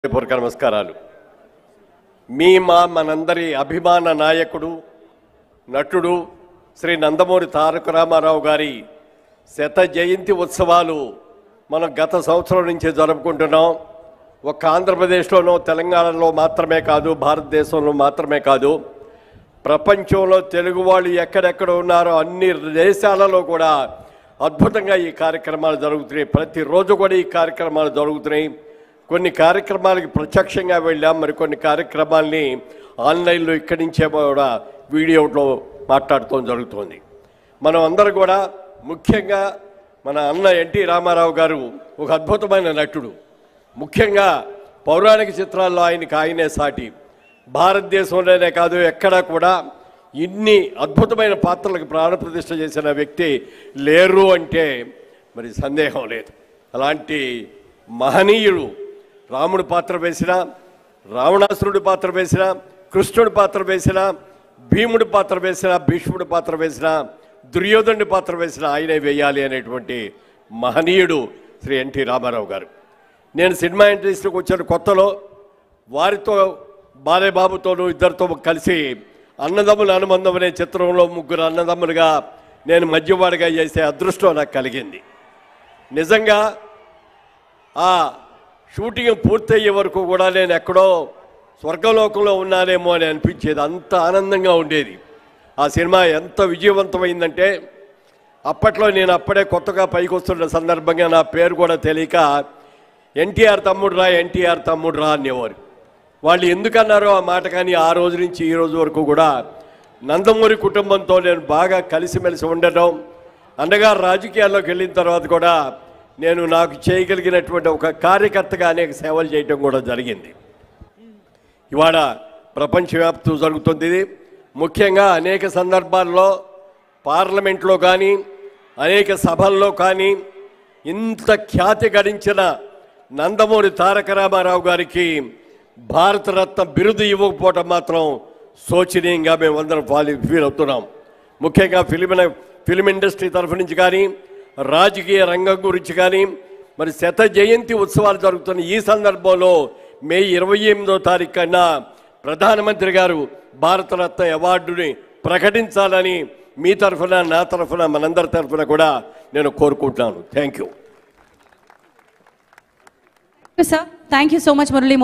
పూర్వక నమస్కారాలు మీ మా మనందరి అభిమాన నాయకుడు నటుడు శ్రీ నందమూరి తారక రామారావు గారి శత జయంతి ఉత్సవాలు మనం గత సంవత్సరం నుంచే జరుపుకుంటున్నాం ఒక్క ఆంధ్రప్రదేశ్లోనో తెలంగాణలో మాత్రమే కాదు భారతదేశంలో మాత్రమే కాదు ప్రపంచంలో తెలుగు వాళ్ళు ఎక్కడెక్కడ ఉన్నారో అన్ని దేశాలలో కూడా అద్భుతంగా ఈ కార్యక్రమాలు జరుగుతున్నాయి ప్రతిరోజు కూడా ఈ కార్యక్రమాలు జరుగుతున్నాయి కొన్ని కార్యక్రమాలకి ప్రత్యక్షంగా వెళ్ళాం మరి కొన్ని కార్యక్రమాల్ని ఆన్లైన్లో ఇక్కడి నుంచే కూడా వీడియోలో మాట్లాడటం జరుగుతోంది మనం అందరూ కూడా ముఖ్యంగా మన అన్న ఎన్టీ రామారావు గారు ఒక అద్భుతమైన నటుడు ముఖ్యంగా పౌరాణిక చిత్రాల్లో ఆయనకి ఆయనే సాటి భారతదేశంలోనే కాదు ఎక్కడా కూడా ఇన్ని అద్భుతమైన పాత్రలకు ప్రాణప్రతిష్ఠ చేసిన వ్యక్తి లేరు అంటే మరి సందేహం లేదు అలాంటి మహనీయుడు రాముడు పాత్ర వేసిన రావణాసురుడి పాత్ర వేసిన కృష్ణుడి పాత్ర వేసిన భీముడి పాత్ర వేసిన భీష్ముడి పాత్ర వేసిన దుర్యోధనుడి పాత్ర వేసిన ఆయనే వేయాలి అనేటువంటి మహనీయుడు శ్రీ ఎన్టీ రామారావు గారు నేను సినిమా ఇండస్ట్రీకి వచ్చిన కొత్తలో వారితో బాలేబాబుతోనూ ఇద్దరితో కలిసి అన్నదమ్ముల అనుబంధం అనే చిత్రంలో ముగ్గురు అన్నదమ్ములుగా నేను మధ్యవాడిగా చేసే అదృష్టం నాకు కలిగింది నిజంగా ఆ షూటింగ్ పూర్తయ్యే వరకు కూడా నేను ఎక్కడో స్వర్గలోకంలో ఉన్నానేమో అని అనిపించేది అంత ఆనందంగా ఉండేది ఆ సినిమా ఎంత విజయవంతమైందంటే అప్పట్లో నేను అప్పుడే కొత్తగా పైకి వస్తున్న సందర్భంగా నా పేరు కూడా తెలియక ఎన్టీఆర్ తమ్ముడు రా ఎన్టీఆర్ తమ్ముడు రా అనేవారు వాళ్ళు ఎందుకన్నారో ఆ మాట కానీ ఆ రోజు నుంచి ఈ రోజు వరకు కూడా నందమూరి కుటుంబంతో నేను బాగా కలిసిమెలిసి ఉండటం అన్నగారు రాజకీయాల్లోకి వెళ్ళిన తర్వాత కూడా నేను నాకు చేయగలిగినటువంటి ఒక కార్యకర్తగా అనేక సేవలు చేయటం కూడా జరిగింది ఇవాళ ప్రపంచవ్యాప్తం జరుగుతుంది ఇది ముఖ్యంగా అనేక సందర్భాల్లో పార్లమెంట్లో కానీ అనేక సభల్లో కానీ ఇంత ఖ్యాతి గడించిన నందమూరి తారక రామారావు గారికి భారతరత్న బిరుదు ఇవ్వకపోవటం మాత్రం శోచనీయంగా మేమందరం ఫాలి ఫీల్ అవుతున్నాం ముఖ్యంగా ఫిలిం ఫిలిం ఇండస్ట్రీ తరఫు నుంచి కానీ రాజకీయ రంగం గురించి కానీ మరి శత జయంతి ఉత్సవాలు జరుగుతున్న ఈ సందర్భంలో మే ఇరవై ఎనిమిదో తారీఖు కన్నా ప్రధానమంత్రి గారు భారతరత్న అవార్డుని ప్రకటించాలని మీ తరఫున నా తరఫున మనందరి తరఫున కూడా నేను కోరుకుంటున్నాను thank you sir thank you so much Murali